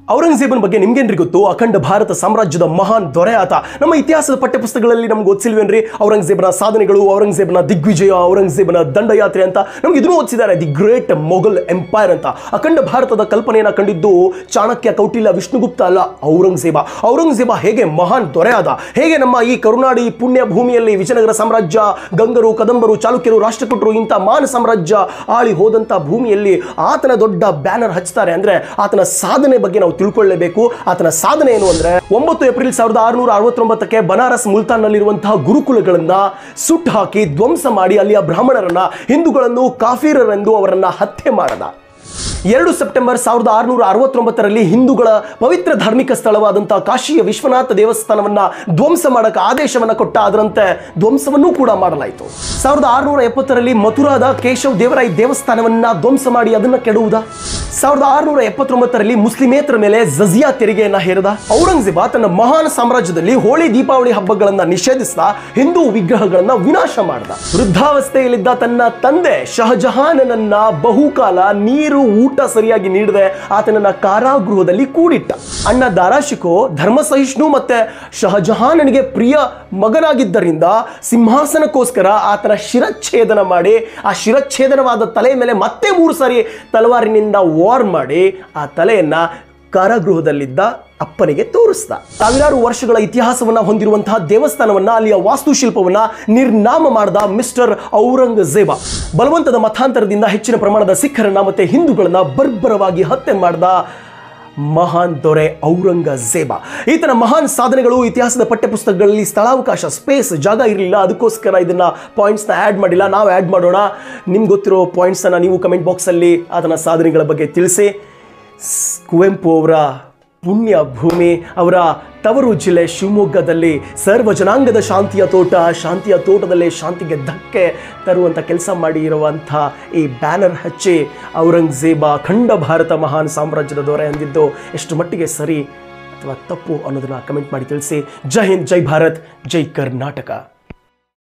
ಔರಂಗಜೇಬನ ಬಗ್ಗೆ ನಿಮ್ಗೇನ್ರಿ ಗೊತ್ತು ಅಖಂಡ ಭಾರತ ಸಾಮ್ರಾಜ್ಯದ ಮಹಾನ್ ದೊರೆ ಆತ ನಮ್ಮ ಇತಿಹಾಸದ ಪಠ್ಯಪುಸ್ತಕಗಳಲ್ಲಿ ನಮ್ಗೆ ಓದಿಸಿಲ್ವೇನ್ರಿ ಔರಂಗಜೇಬನ ಸಾಧನೆಗಳು ಔರಂಗಜೇಬನ ದಿಗ್ವಿಜಯ ಔರಂಗಜೇಬನ ದಂಡಯಾತ್ರೆ ಅಂತ ನಮ್ಗೆ ಇದನ್ನು ಓದಿಸಿದ್ದಾರೆ ದಿ ಗ್ರೇಟ್ ಮೊಘಲ್ ಎಂಪೈರ್ ಅಂತ ಅಖಂಡ ಭಾರತದ ಕಲ್ಪನೆಯನ್ನ ಕಂಡಿದ್ದು ಚಾಣಕ್ಯ ಕೌಟಿಲ್ಯ ವಿಷ್ಣುಗುಪ್ತ ಅಲ್ಲ ಔರಂಗಜೇಬ ಔರಂಗಜೇಬ ಹೇಗೆ ಮಹಾನ್ ದೊರೆ ಆದ ಹೇಗೆ ನಮ್ಮ ಈ ಕರುನಾಡಿ ಪುಣ್ಯ ಭೂಮಿಯಲ್ಲಿ ವಿಜಯನಗರ ಸಾಮ್ರಾಜ್ಯ ಗಂಗರು ಕದಂಬರು ಚಾಲುಕ್ಯರು ರಾಷ್ಟ್ರಕೂಟರು ಇಂಥ ಮಾನ ಸಾಮ್ರಾಜ್ಯ ಆಳಿ ಹೋದಂಥ ಭೂಮಿಯಲ್ಲಿ ಆತನ ದೊಡ್ಡ ಬ್ಯಾನರ್ ಹಚ್ತಾರೆ ಅಂದ್ರೆ ಆತನ ಸಾಧನೆ ಬಗ್ಗೆ ನಾವು ತಿಳ್ಕೊಳ್ಳೇಬೇಕು ಆತನ ಸಾಧನೆ ಏನು ಅಂದ್ರೆ ಒಂಬತ್ತು ಏಪ್ರಿಲ್ ಸಾವಿರದ ಆರುನೂರ ಅರವತ್ತೊಂಬತ್ತಕ್ಕೆ ಬನಾರಸ್ ಮುಲ್ತಾನ್ನಲ್ಲಿರುವಂತಹ ಗುರುಕುಲಗಳನ್ನ ಸುಟ್ಟು ಹಾಕಿ ಧ್ವಂಸ ಮಾಡಿ ಅಲ್ಲಿಯ ಬ್ರಾಹ್ಮಣರನ್ನ ಹಿಂದೂಗಳನ್ನು ಕಾಫೀರರೆಂದು ಅವರನ್ನ ಹತ್ಯೆ ಮಾಡದ ಎರಡು ಸೆಪ್ಟೆಂಬರ್ ಸಾವಿರದ ಆರುನೂರ ಅರವತ್ತೊಂಬತ್ತರಲ್ಲಿ ಹಿಂದೂಗಳ ಪವಿತ್ರ ಧಾರ್ಮಿಕ ಸ್ಥಳವಾದಂತಹ ಕಾಶಿಯ ವಿಶ್ವನಾಥ ದೇವಸ್ಥಾನವನ್ನ ಧ್ವಂಸ ಮಾಡಕ್ಕೆ ಆದೇಶವನ್ನ ಕೊಟ್ಟ ಅದರಂತೆ ಧ್ವಂಸವನ್ನೂ ಕೂಡ ಮಾಡಲಾಯಿತು ಸಾವಿರದ ಆರುನೂರ ಎಪ್ಪತ್ತರಲ್ಲಿ ಮಥುರಾದ ಕೇಶವ್ ದೇವರಾಯ ದೇವಸ್ಥಾನವನ್ನ ಧ್ವಂಸ ಮಾಡಿ ಅದನ್ನ ಕೆಡುವುದಾ ಸಾವಿರದ ಆರುನೂರ ಎಪ್ಪತ್ತೊಂಬತ್ತರಲ್ಲಿ ಮುಸ್ಲಿಮೇತರ ಮೇಲೆ ಜಜಿಯಾ ತೆರಿಗೆಯನ್ನ ಹೇರದ ಔರಂಗಜೇಬ ತನ್ನ ಮಹಾನ್ ಸಾಮ್ರಾಜ್ಯದಲ್ಲಿ ಹೋಳಿ ದೀಪಾವಳಿ ಹಬ್ಬಗಳನ್ನ ನಿಷೇಧಿಸಿದ ಹಿಂದೂ ವಿಗ್ರಹಗಳನ್ನ ವಿನಾಶ ಮಾಡಿದ ವೃದ್ಧಾವಸ್ಥೆಯಲ್ಲಿದ್ದ ತನ್ನ ತಂದೆ ಶಹಜಹಾನನನ್ನ ಬಹುಕಾಲ ನೀರು ಊಟ ಸರಿಯಾಗಿ ನೀಡದೆ ಆತನನ್ನ ಕಾರಾಗೃಹದಲ್ಲಿ ಕೂಡಿಟ್ಟ ಅಣ್ಣ ದಾರಾಶಿಕೋ ಧರ್ಮ ಸಹಿಷ್ಣು ಮತ್ತೆ ಶಹಜಹಾನನಿಗೆ ಪ್ರಿಯ ಮಗನಾಗಿದ್ದರಿಂದ ಸಿಂಹಾಸನಕ್ಕೋಸ್ಕರ ಆತನ ಶಿರಚ್ಛೇದನ ಮಾಡಿ ಆ ಶಿರಚ್ಛೇದನವಾದ ತಲೆ ಮೇಲೆ ಮತ್ತೆ ಮೂರು ಸಾರಿ ತಲವಾರಿನಿಂದ ವಾರ್ ಮಾಡಿ ಆ ತಲೆಯನ್ನ ಕಾರಾಗೃಹದಲ್ಲಿದ್ದ ಅಪ್ಪನಿಗೆ ತೋರಿಸ್ದ ಸಾವಿರಾರು ವರ್ಷಗಳ ಇತಿಹಾಸವನ್ನ ಹೊಂದಿರುವಂತಹ ದೇವಸ್ಥಾನವನ್ನ ಅಲ್ಲಿಯ ವಾಸ್ತುಶಿಲ್ಪವನ್ನ ನಿರ್ನಾಮ ಮಾಡಿದ ಮಿಸ್ಟರ್ ಔರಂಗಜೇಬ ಬಲವಂತದ ಮತಾಂತರದಿಂದ ಹೆಚ್ಚಿನ ಪ್ರಮಾಣದ ಸಿಖ್ಖರನ್ನ ಮತ್ತೆ ಹಿಂದೂಗಳನ್ನ ಬರ್ಬರವಾಗಿ ಹತ್ಯೆ ಮಾಡಿದ ಮಹಾನ್ ದೊರೆ ಔರಂಗಜೇಬ ಈತನ ಮಹಾನ್ ಸಾಧನೆಗಳು ಇತಿಹಾಸದ ಪಠ್ಯಪುಸ್ತಕಗಳಲ್ಲಿ ಸ್ಥಳಾವಕಾಶ ಸ್ಪೇಸ್ ಜಾಗ ಇರಲಿಲ್ಲ ಅದಕ್ಕೋಸ್ಕರ ಇದನ್ನ ಪಾಯಿಂಟ್ಸ್ನ ಆ್ಯಡ್ ಮಾಡಿಲ್ಲ ನಾವು ಆ್ಯಡ್ ಮಾಡೋಣ ನಿಮ್ಗೆ ಗೊತ್ತಿರೋ ಪಾಯಿಂಟ್ಸನ್ನು ನೀವು ಕಮೆಂಟ್ ಬಾಕ್ಸಲ್ಲಿ ಆತನ ಸಾಧನೆಗಳ ಬಗ್ಗೆ ತಿಳಿಸಿ ಸ್- ಕುವೆಂಪು ಅವರ ಪುಣ್ಯ ಭೂಮಿ ಅವರ ತವರು ಜಿಲ್ಲೆ ಶಿವಮೊಗ್ಗದಲ್ಲಿ ಸರ್ವ ಜನಾಂಗದ ಶಾಂತಿಯ ತೋಟ ಶಾಂತಿಯ ತೋಟದಲ್ಲೇ ಶಾಂತಿಗೆ ಧಕ್ಕೆ ತರುವಂಥ ಕೆಲಸ ಮಾಡಿರುವಂಥ ಈ ಬ್ಯಾನರ್ ಹಚ್ಚಿ ಔರಂಗಜೇಬ ಅಖಂಡ ಭಾರತ ಮಹಾನ್ ಸಾಮ್ರಾಜ್ಯದ ದೊರೆ ಅಂದಿದ್ದು ಎಷ್ಟು ಮಟ್ಟಿಗೆ ಸರಿ ಅಥವಾ ತಪ್ಪು ಅನ್ನೋದನ್ನ ಕಮೆಂಟ್ ಮಾಡಿ ತಿಳಿಸಿ ಜೈ ಹಿಂದ್ ಜೈ ಭಾರತ್ ಜೈ ಕರ್ನಾಟಕ